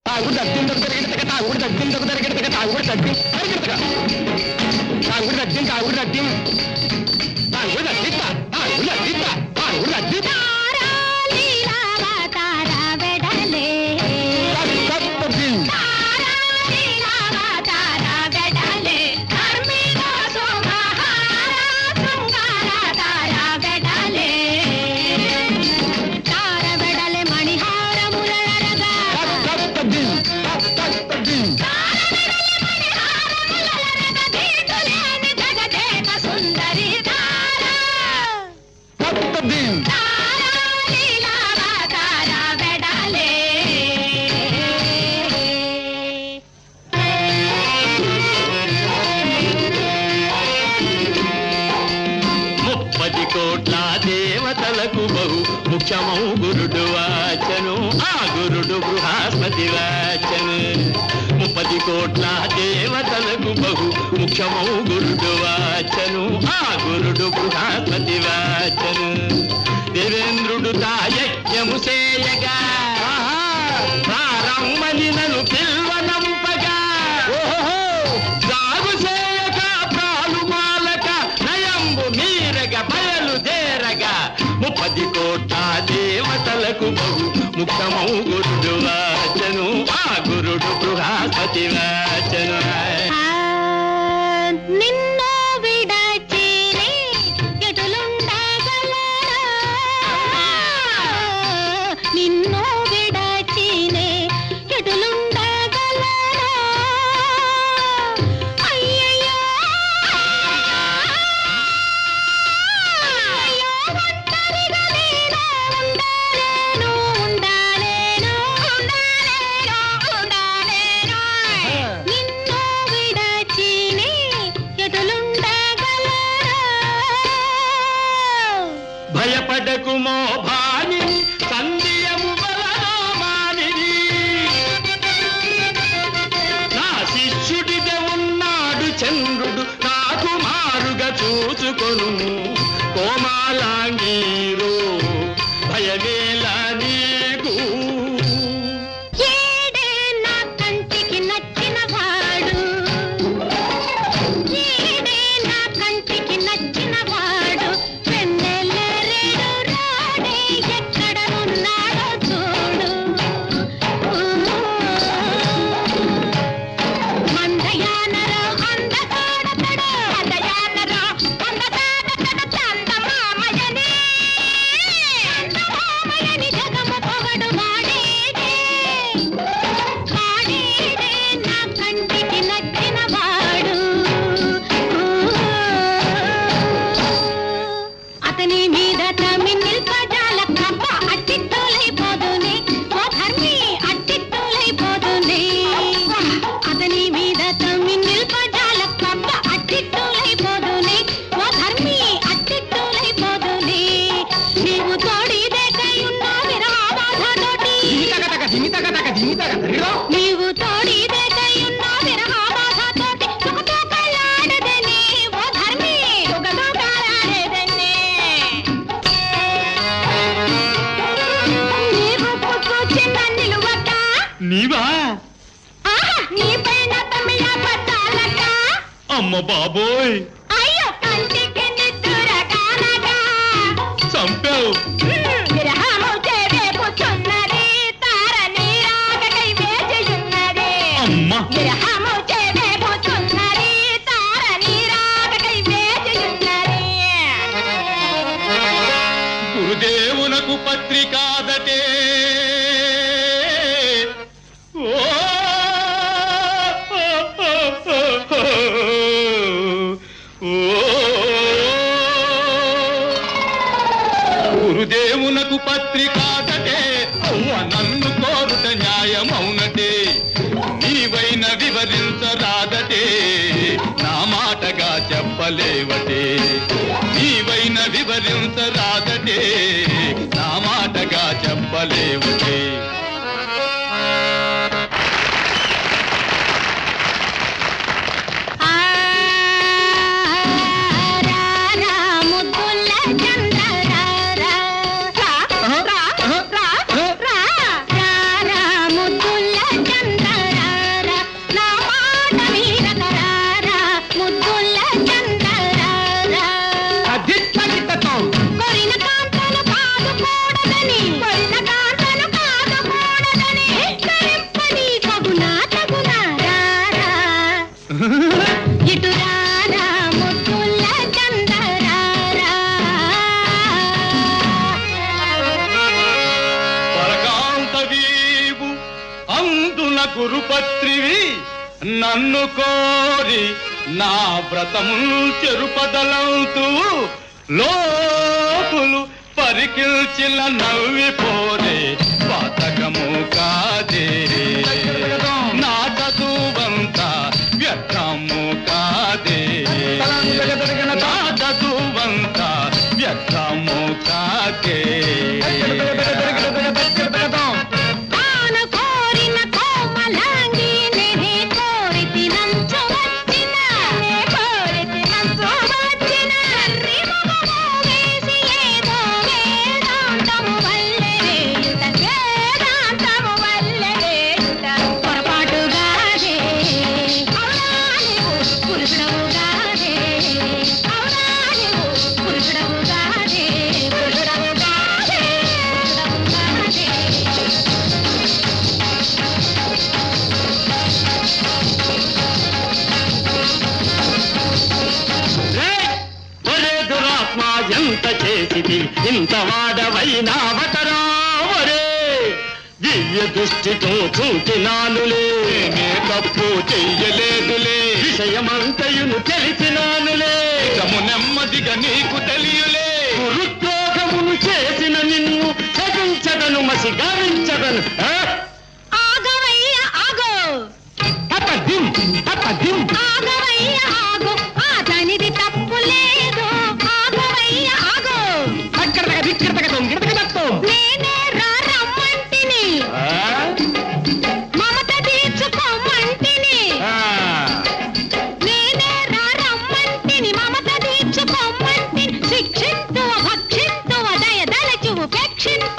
తాగుడు దద్దిం దొక తరగడతక తాగుడు దద్దిం దొక తరగడతక తాగుడు దద్దిం తరగడతక తాగుడు దద్దిం తాగుడు దద్దిం తాగుడు దద్దిత్త తాగుడు దద్దిత్త తాగుడు దద్దిత్త తప్పదిం తప్పదిం తప్పదిం సుందరి తారా తప్పదిం ముప్పది కోట్ల దేవతలకు బహు ముఖ్యమౌ గురుడు వాచను ఆ గురుడు బృహస్పతి వాచను ముప్పది కోట్ల దేవతలకు బహు ముఖ్యమౌ గురుడు వాచను ఆ గురుడు బృహస్పతి వాచను దేవేంద్రుడు తాయజ్ఞము చేయగా ప్రారంభని నన్ను పిల్వనంపగా సాగు చేయక ప్రాలు మాలక నయంబు మీరగ బయలుదేరగా ముప్పది కోట్ల దేవతలకు బహు ముఖ్యమౌ గురుడు వాచను ఆ గురుడు బృహస్పతి వాచను నిన్ను విడచిని ఎటులుండగలరా నిన్ను విడచిని ఎటులుండగలరా అయ్యయ్యో అయ్యో ఒంటరిగా నేను ఉండలేను ఉండలేను ఉండలేను ఉండలేను నిన్ను విడచిని ఎటులుండగలరా భయపడకుమో భాని సంధ్యము వలనో మానిని నా శిష్యుడిగా ఉన్నాడు చంద్రుడు నాకు మారుగా చూచుకొను కోమాలాంగీరు భయమేలా నీకు ఏడే నా కంటికి నచ్చిన వాడు ఏడే నా కంటికి నచ్చిన వాడు వెన్నెలరేడు రాడే ఎక్కడ ఉన్నాడో చూడు మందయానరా అందగాడతడు అందయానరా అందగాడతడు చందమామయని చందమామయని జగము పొగడు వాడేడే వాడేడే నా కంటికి నచ్చిన వాడు అతని మీద తమిళ్ పదాల కప్ప అట్టిట్టోలైపోదునే ఓ ధర్మి అట్టిట్టోలైపోదునే అతని మీద తమిళ్ పదాల కప్ప అట్టిట్టోలైపోదునే ఓ ధర్మి అట్టిట్టోలైపోదునే నీవు తోడిదేకై ఉన్న విరహాబాధతోటి దిమితగతగ దిమితగతగ దిమితగ నీవు తోడిదేకై ఉన్న విరహాబాధతోటి సుఖతోకలాడదనే ఓ ధర్మి సుఖతోకలాడదనే నీవు పుట్టుచి నిలువక నీవా ఆహా నీ పైన తమిళ పట్టాలక అమ్మ బాబోయ్ అయ్యో కంటికి నిద్దుర కానగా చంపావు విరహము చేవేపుచున్నది తార నీరాగకై వేచియున్నది అమ్మ విరహము చేవేపుచున్నది తార నీరాగకై వేచియున్నది గురుదేవునకు పత్రికాదటే ఓ గురుదేవునకు పత్రికాదటే అవ్వ నన్ను కోరుట న్యాయమౌనటే నీవైన వివరించరాదటే నా మాటగా చెప్పలేవటే నీవైన వివరించరాదటే నా మాటగా చెప్పలేవటే ఆ రా రా ముద్దుల చంద్ర రా రా రా రా రా రా రా రా ముద్దుల చంద్ర మాధవీవు అందున గురుపత్రివి నన్ను కోరి నా వ్రతము చెరుపదలంతూ లోపులు పరికిల్చిన నవ్విపోరే పాతకము కాదే నా చదువంతా వ్యర్థము కాదే నా చదువంతా వ్యర్థము కాదే ఆన కోరిన కోమలాంగి నేనే కోరితి నంచు వచ్చిన నే కోరితి నంచు వచ్చిన రిమగము వేసి ఏదో వేదాంతము వల్లెరేయుట వేదాంతము వల్లెరేయుట పొరపాటుగానే అవునా నీవు పురుషుడవుగానే అవునా నీవు పురుషుడవుగానే పురుషుడవుగానే పురుషుడవుగానే ఒరే దురాత్మ ఎంత చేసిది ఇంత వాడవైనావటరా ఒరే దివ్య దృష్టితో చూచినానులే నేనే తప్పు చెయ్యలేదులే విషయమంతయును తెలిసినానులే నిజము నెమ్మదిగా నీకు తెలియలే గురుద్రోహమును చేసిన నిన్ను చదించదను మసి గావించదను ఆ? ఆగవయ్య ఆగో తపదిం తపదిం ఆగవయ్య ఆగో అతనిది తప్పు లేదు ఆగవయ్య ఆగో అక్కడదగ దిక్కడదగ దొంగిడదగ దత్తం నేనే రా రమ్మంటిని మమత తీర్చుకోమంటిని ఆ నేనే రా రమ్మంటిని మమత తీర్చుకోమంటిని శిక్షింతువ భక్షింతువ దయ దళచు ఉపేక్షింతువ